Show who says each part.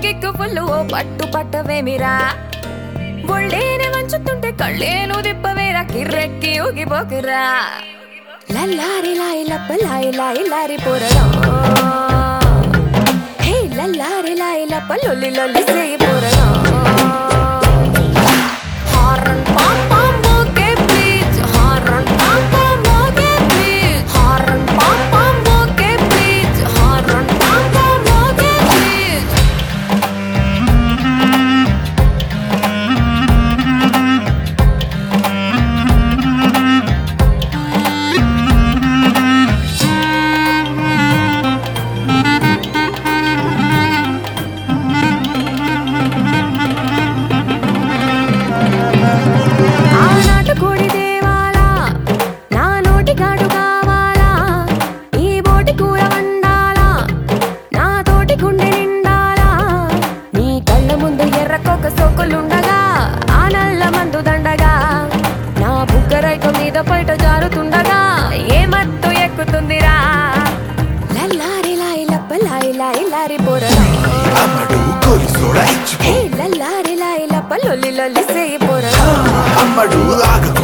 Speaker 1: kick full ఓ పట్టు పట్టవేమిరా ఒళ్ళేనే వంచుతుంటే కళ్ళేను దిప్పవేరా కిర్రెక్కి ఊగిపోకురా లల్లారి లాయి లప్ప లాయి లాయి lorry పోరడా హే లల్లారి లాయి లప్ప లొల్లి లొల్లి సేయి పోరడా హారన్ పామ్ పామ్ మోగే ప్లీజ్ హారన్ పామ్ పామ్ మోగే ప్లీజ్ హారన్ పామ్ పామ్ మోగే ప్లీజ్ హారన్ పామ్ పామ్ మోగే ప్లీజ్ ఆనాటి కోడి దేవాలా నా నోటి కాడు కావాలా ఈ బోటి కూర వండాలా నా తోటి గుండె నిండాలా నీ కళ్ళ ముందు ఎర్రకొక సోకులుండగా ఆ నల్ల మందు దండగా నా బుగ్గరైక మీద పైట జారుతుండగా ఏ మత్తు ఎక్కుతుందిరా లల్లారి లాయి లప్ప లాయి లాయి లారి పోరడా
Speaker 2: అమ్మడు కొలిసోడ ఇచ్చిపో
Speaker 1: హే లల్లారి లాయి లప్ప లొల్లి లొల్లి సేయి పోరడా
Speaker 2: అమ్మడు ఆగకు